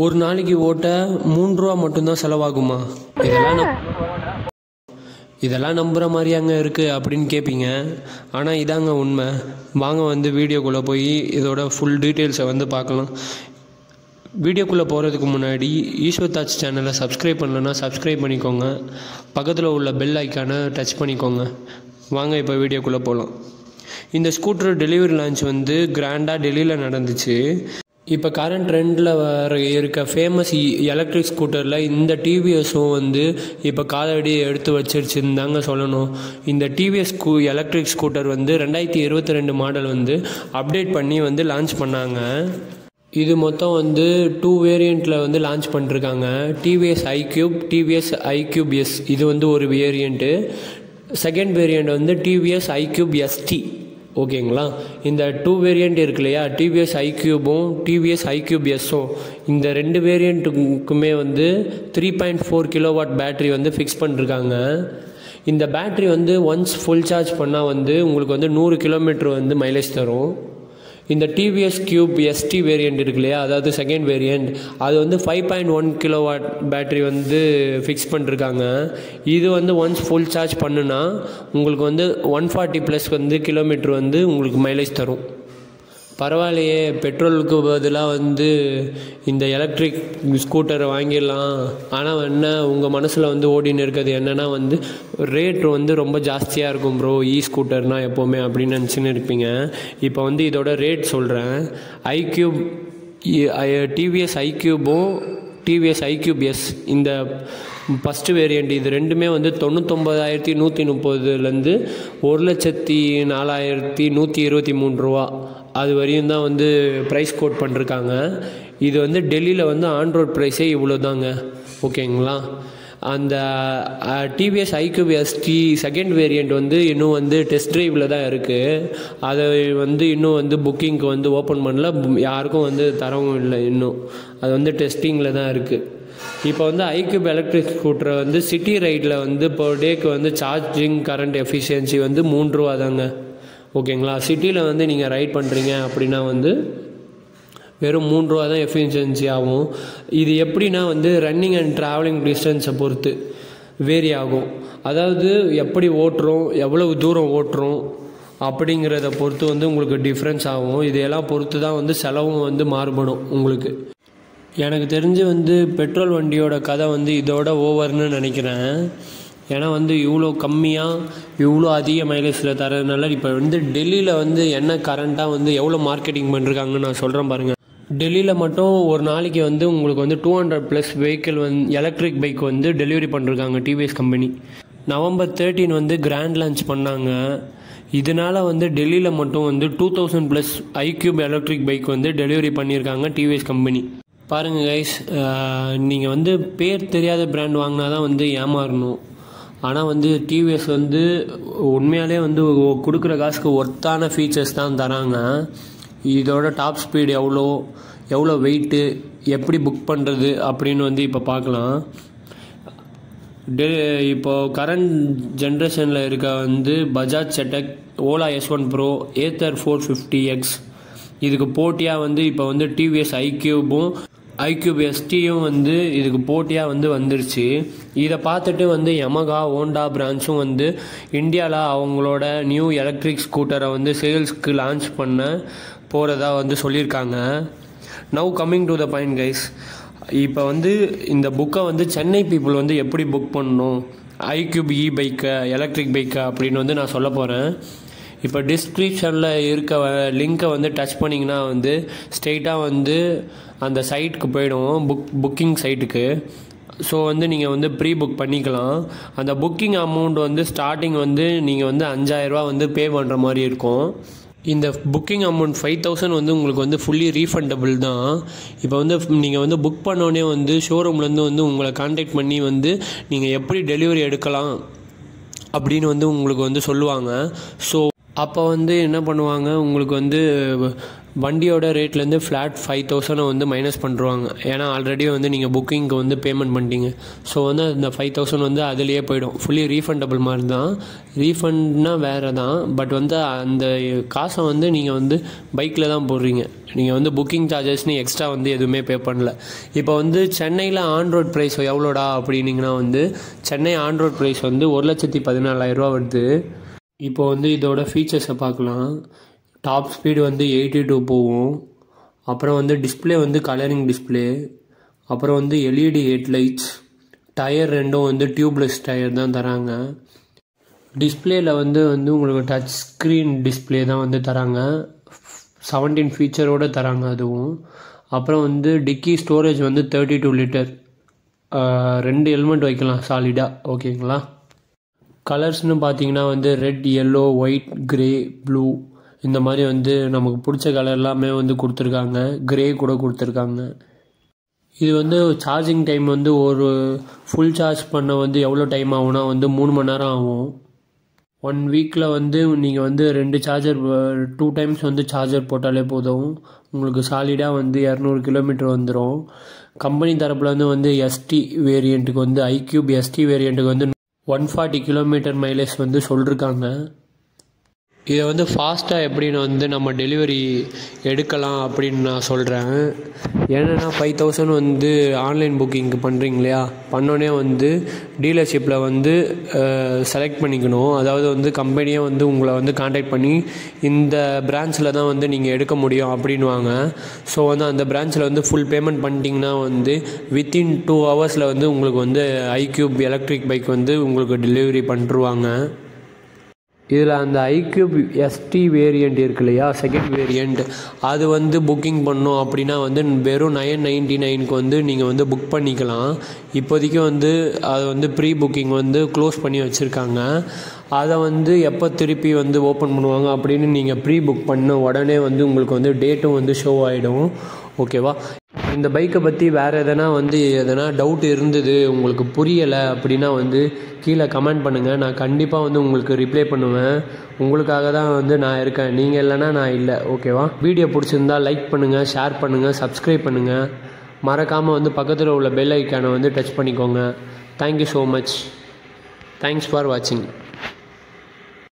ஒரு நாளைக்கு ஓட்ட மூணு ரூபா மட்டும்தான் செலவாகுமா இதெல்லாம் நம் இதெல்லாம் நம்புகிற மாதிரியாங்க இருக்குது அப்படின்னு கேட்பீங்க ஆனால் இதாங்க உண்மை வாங்க வந்து வீடியோக்குள்ளே போய் இதோட ஃபுல் டீட்டெயில்ஸை வந்து பார்க்கலாம் வீடியோக்குள்ளே போகிறதுக்கு முன்னாடி ஈஸ்வர் தாட்ச் சேனலை சப்ஸ்கிரைப் பண்ணலன்னா சப்ஸ்கிரைப் பண்ணிக்கோங்க பக்கத்தில் உள்ள பெல் ஐக்கானை டச் பண்ணிக்கோங்க வாங்க இப்போ வீடியோக்குள்ளே போகலாம் இந்த ஸ்கூட்டர் டெலிவரி லான்ச் வந்து கிராண்டாக டெல்லியில் நடந்துச்சு இப்போ கரண்ட் ட்ரெண்டில் வர இருக்க ஃபேமஸ் எலக்ட்ரிக் ஸ்கூட்டரில் இந்த டிவிஎஸும் வந்து இப்போ காலடி எடுத்து வச்சிருச்சுன்னு தாங்க சொல்லணும் இந்த டிவிஎஸ் ஸ்கூ எலக்ட்ரிக் ஸ்கூட்டர் வந்து ரெண்டாயிரத்தி இருபத்தி ரெண்டு மாடல் வந்து அப்டேட் பண்ணி வந்து லான்ச் பண்ணாங்க இது மொத்தம் வந்து டூ வேரியண்ட்டில் வந்து லான்ச் பண்ணிருக்காங்க TVS iQube TVS iQube S இது வந்து ஒரு வேரியண்ட்டு செகண்ட் வேரியண்ட் வந்து டிவிஎஸ் ஐக்யூப் எஸ்டி ஓகேங்களா இந்த டூ வேரியண்ட் இருக்கு இல்லையா டிவிஎஸ் ஐக்யூபும் டிவிஎஸ் ஐக்யூப் எஸ்ஸும் இந்த ரெண்டு வேரியண்ட்டுக்குமே வந்து three point four kilowatt battery வந்து ஃபிக்ஸ் பண்ணிருக்காங்க இந்த பேட்டரி வந்து ஒன்ஸ் ஃபுல் சார்ஜ் பண்ணால் வந்து உங்களுக்கு வந்து நூறு கிலோமீட்டர் வந்து மைலேஜ் தரும் இந்த டிவிஎஸ் கியூப் எஸ்டி வேரியண்ட் இருக்கு இல்லையா அதாவது செகண்ட் வேரியண்ட் அது வந்து five point one kilo watt battery வந்து ஃபிக்ஸ் பண்ணிருக்காங்க இது வந்து ஒன்ஸ் ஃபுல் சார்ஜ் பண்ணுனா உங்களுக்கு வந்து ஒன் ஃபார்ட்டி ப்ளஸ் வந்து கிலோமீட்டர் வந்து உங்களுக்கு மைலேஜ் தரும் பரவாயில்லையே பெட்ரோலுக்கு பதிலாக வந்து இந்த எலக்ட்ரிக் ஸ்கூட்டரை வாங்கிடலாம் ஆனால் என்ன உங்கள் மனசில் வந்து ஓடின்னு இருக்கிறது என்னென்னா வந்து ரேட் வந்து ரொம்ப ஜாஸ்தியாக இருக்கும் ப்ரோ இ ஸ்கூட்டர்னால் எப்போவுமே அப்படின்னு நினச்சின்னு இருப்பீங்க இப்போ வந்து இதோட ரேட் சொல்கிறேன் ஐக்யூப் டிவிஎஸ் ஐக்யூபும் டிவிஎஸ் ஐக்யூப் எஸ் இந்த ஃபஸ்ட்டு வேரியண்ட் இது ரெண்டுமே வந்து தொண்ணூத்தொம்பதாயிரத்தி நூற்றி முப்பதுலேருந்து ஒரு லட்சத்தி நாலாயிரத்தி நூற்றி இருபத்தி மூணு ரூபா அது வரையும் தான் வந்து ப்ரைஸ் கோட் பண்ணிருக்காங்க இது வந்து டெல்லியில் வந்து ஆன்ரோட் ப்ரைஸே இவ்வளோ தாங்க ஓகேங்களா அந்த TVS iQube ST second variant வந்து இன்னும் வந்து டெஸ்ட் ட்ரைவில் தான் இருக்குது அதை வந்து இன்னும் வந்து புக்கிங்க்கு வந்து ஓப்பன் பண்ணல யாருக்கும் வந்து தரவும் இல்லை இன்னும் அது வந்து டெஸ்டிங்கில் தான் இருக்குது இப்போ வந்து ஐக்யூப் எலக்ட்ரிக் ஸ்கூட்டரை வந்து சிட்டி ரைடில் வந்து பர் டேக்கு வந்து சார்ஜிங் கரண்ட் எஃபிஷியன்சி வந்து மூணு ரூபா தாங்க ஓகேங்களா சிட்டியில் வந்து நீங்கள் ரைட் பண்ணுறீங்க அப்படின்னா வந்து வெறும் மூணு ரூபா தான் எஃபிஷியன்சி ஆகும் இது எப்படின்னா வந்து ரன்னிங் அண்ட் ட்ராவலிங் டிஸ்டன்ஸை பொறுத்து வேரி ஆகும் அதாவது எப்படி ஓட்டுறோம் எவ்வளவு தூரம் ஓட்டுறோம் அப்படிங்கிறத பொறுத்து வந்து உங்களுக்கு டிஃப்ரென்ஸ் ஆகும் இதையெல்லாம் பொறுத்து தான் வந்து செலவும் வந்து மாறுபடும் உங்களுக்கு எனக்கு தெரிஞ்சு வந்து பெட்ரோல் வண்டியோட கதை வந்து இதோட ஓவர்னு நினைக்கிறேன் ஏன்னா வந்து இவ்வளோ கம்மியாக இவ்வளோ அதிக மைலேஜில் தரதுனால இப்போ வந்து டெல்லியில் வந்து என்ன கரண்ட்டாக வந்து எவ்வளோ மார்க்கெட்டிங் பண்ணிருக்காங்கன்னு நான் சொல்கிறேன் பாருங்கள் டெல்லியில் மட்டும் ஒரு நாளைக்கு வந்து உங்களுக்கு வந்து டூ ஹண்ட்ரட் ப்ளஸ் வெஹிக்கிள் வந்து எலக்ட்ரிக் பைக் வந்து டெலிவரி பண்ணிருக்காங்க டிவிஎஸ் கம்பெனி நவம்பர் தேர்ட்டீன் வந்து கிராண்ட் லான்ச் பண்ணாங்க இதனால் வந்து டெல்லியில் மட்டும் வந்து two thousand plus iQube electric bike வந்து டெலிவரி பண்ணியிருக்காங்க டிவிஎஸ் கம்பெனி பாருங்கள் கைஸ் நீங்கள் வந்து பேர் தெரியாத பிராண்ட் வாங்கினா தான் வந்து ஏமாறணும் ஆனால் வந்து டிவிஎஸ் வந்து உண்மையாலே வந்து கொடுக்குற காசுக்கு ஒர்த்தான ஃபீச்சர்ஸ் தான் தராங்க இதோட டாப் ஸ்பீடு எவ்வளோ எவ்வளோ வெயிட்டு எப்படி புக் பண்ணுறது அப்படின்னு வந்து இப்போ பார்க்கலாம் டே இப்போ கரண்ட் ஜென்ரேஷனில் இருக்க வந்து Bajaj Chetak Ola S one pro Ather four fifty X இதுக்கு போட்டியாக வந்து இப்போ வந்து டிவிஎஸ் ஐக்யூபும் ஐக்யூப் எஸ்டியும் வந்து இதுக்கு போட்டியாக வந்து வந்துருச்சு இதை பார்த்துட்டு வந்து யமகா ஹோண்டா பிரான்ச்சும் வந்து இந்தியாவில் அவங்களோட நியூ எலக்ட்ரிக் ஸ்கூட்டரை வந்து சேல்ஸ்க்கு லான்ச் பண்ண போகிறதா வந்து சொல்லியிருக்காங்க now coming to the point guys இப்போ வந்து இந்த புக்கை வந்து சென்னை பீப்புள் வந்து எப்படி புக் பண்ணணும் ஐக்யூப் இ பைக்கை எலக்ட்ரிக் பைக்கை அப்படின்னு வந்து நான் சொல்ல போகிறேன் இப்போ டிஸ்கிரிப்ஷனில் இருக்க லிங்க்கை வந்து டச் பண்ணிங்கன்னா வந்து ஸ்ட்ரெயிட்டாக வந்து அந்த சைட்டுக்கு போயிடும் புக் புக்கிங் சைட்டுக்கு ஸோ வந்து நீங்கள் வந்து ப்ரீ புக் பண்ணிக்கலாம் அந்த புக்கிங் அமௌண்ட் வந்து ஸ்டார்டிங் வந்து நீங்கள் வந்து அஞ்சாயிரரூபா வந்து பே பண்ணுற மாதிரி இருக்கும் இந்த புக்கிங் அமௌண்ட் ஃபைவ் தௌசண்ட் வந்து உங்களுக்கு வந்து ஃபுல்லி ரீஃபண்டபிள் தான் இப்போ வந்து நீங்கள் வந்து புக் பண்ணோடனே வந்து ஷோரூம்லேருந்து வந்து உங்களை காண்டாக்ட் பண்ணி வந்து நீங்கள் எப்படி டெலிவரி எடுக்கலாம் அப்படின்னு வந்து உங்களுக்கு வந்து சொல்லுவாங்க ஸோ அப்போ வந்து என்ன பண்ணுவாங்க உங்களுக்கு வந்து வண்டியோட ரேட்லேருந்து ஃப்ளாட் ஃபைவ் தௌசண்டை வந்து மைனஸ் பண்ணுருவாங்க ஏன்னா ஆல்ரெடி வந்து நீங்கள் புக்கிங்க்கு வந்து பேமெண்ட் பண்ணிட்டீங்க ஸோ வந்து இந்த ஃபைவ் தௌசண்ட் வந்து அதுலேயே போயிடும் ஃபுல்லி ரீஃபண்டபிள் மாதிரி தான் ரீஃபண்ட்னா வேறு தான் பட் வந்து அந்த காசை வந்து நீங்கள் வந்து பைக்கில் தான் போடுறீங்க நீங்கள் வந்து புக்கிங் சார்ஜஸ்னு எக்ஸ்ட்ரா வந்து எதுவுமே பே பண்ணல இப்போ வந்து சென்னையில் ஆன் ரோட் ப்ரைஸ் எவ்வளோடா அப்படின்னீங்கன்னா வந்து சென்னை ஆன் ரோட் ப்ரைஸ் வந்து ஒரு லட்சத்தி பதினாலாயிரரூவா வருது இப்போ வந்து இதோட ஃபீச்சர்ஸை பார்க்கலாம் டாப் ஸ்பீடு வந்து எயிட்டி டூ போகும் அப்புறம் வந்து டிஸ்பிளே வந்து கலரிங் டிஸ்பிளே அப்புறம் வந்து எல்இடி ஹெட்லைட்ஸ் டயர் ரெண்டும் வந்து டியூப்லெஸ் டயர் தான் தராங்க டிஸ்பிளேயில் வந்து வந்து உங்களுக்கு டச் ஸ்க்ரீன் டிஸ்பிளே தான் வந்து தராங்க செவன்டீன் ஃபீச்சரோடு தராங்க அதுவும் அப்புறம் வந்து டிக்கி ஸ்டோரேஜ் வந்து தேர்ட்டி டூ லிட்டர் ரெண்டு ஹெல்மெட் வைக்கலாம் சாலிடாக ஓகேங்களா கலர்ஸ்னு பார்த்தீங்கன்னா வந்து red yellow white grey blue இந்த மாதிரி வந்து நமக்கு பிடிச்ச கலர் எல்லாமே வந்து கொடுத்துருக்காங்க கிரே கூட கொடுத்துருக்காங்க இது வந்து சார்ஜிங் டைம் வந்து ஒரு ஃபுல் சார்ஜ் பண்ண வந்து எவ்வளோ டைம் ஆகும்னா வந்து மூணு மணி நேரம் ஆகும் ஒன் வீக்கில் வந்து நீங்கள் வந்து ரெண்டு சார்ஜர் டூ டைம்ஸ் வந்து சார்ஜர் போட்டாலே போதும் உங்களுக்கு சாலிடாக வந்து இரநூறு கிலோமீட்டர் வந்துடும் கம்பெனி தரப்புலேருந்து வந்து எஸ்டி வேரியண்ட்டுக்கு வந்து ஐக்யூப் எஸ்டி வேரியண்ட்டுக்கு வந்து ஒன் ஃபார்ட்டி கிலோமீட்டர் மைலேஜ் வந்து சொல்லிருக்காங்க இதை வந்து ஃபாஸ்ட்டாக எப்படின்னு வந்து நம்ம டெலிவரி எடுக்கலாம் அப்படின்னு நான் சொல்கிறேன் ஏன்னா ஃபைவ் தௌசண்ட் வந்து ஆன்லைன் புக்கிங்க்கு பண்ணுறீங்க இல்லையா பண்ணோடனே வந்து டீலர்ஷிப்பில் வந்து செலக்ட் பண்ணிக்கணும் அதாவது வந்து கம்பெனியே வந்து உங்களை வந்து காண்டாக்ட் பண்ணி இந்த பிரான்ச்சில் தான் வந்து நீங்கள் எடுக்க முடியும் அப்படின்வாங்க ஸோ வந்து அந்த பிரான்ச்சில் வந்து ஃபுல் பேமெண்ட் பண்ணிட்டீங்கன்னா வந்து வித்தின் டூ ஹவர்ஸில் வந்து உங்களுக்கு வந்து ஐக்யூப் எலக்ட்ரிக் பைக் வந்து உங்களுக்கு டெலிவரி பண்ணிருவாங்க இதில் அந்த ஐக்யூப் எஸ்டி வேரியண்ட் இருக்கு இல்லையா செகண்ட் வேரியண்ட் அது வந்து புக்கிங் பண்ணோம் அப்படின்னா வந்து வெறும் நைன் நைன்ட்டி நைனுக்கு வந்து நீங்கள் வந்து புக் பண்ணிக்கலாம் இப்போதைக்கு வந்து அது வந்து ப்ரீ புக்கிங் வந்து க்ளோஸ் பண்ணி வச்சுருக்காங்க அதை வந்து எப்போ திருப்பி வந்து ஓப்பன் பண்ணுவாங்க அப்படின்னு நீங்கள் ப்ரீ புக் பண்ண உடனே வந்து உங்களுக்கு வந்து டேட்டும் வந்து ஷோ ஆகிடும் ஓகேவா இந்த பைக்கை பற்றி வேறு எதனா வந்து எதனா டவுட் இருந்தது உங்களுக்கு புரியலை அப்படின்னா வந்து கீழே கமெண்ட் பண்ணுங்கள் நான் கண்டிப்பாக வந்து உங்களுக்கு ரிப்ளை பண்ணுவேன் உங்களுக்காக தான் வந்து நான் இருக்கேன் நீங்கள் இல்லைன்னா நான் இல்லை ஓகேவா வீடியோ பிடிச்சிருந்தா லைக் பண்ணுங்கள் ஷேர் பண்ணுங்கள் சப்ஸ்கிரைப் பண்ணுங்கள் மறக்காமல் வந்து பக்கத்தில் உள்ள பெல் ஐக்கானை வந்து டச் பண்ணிக்கோங்க thank you so much thanks for வாட்சிங்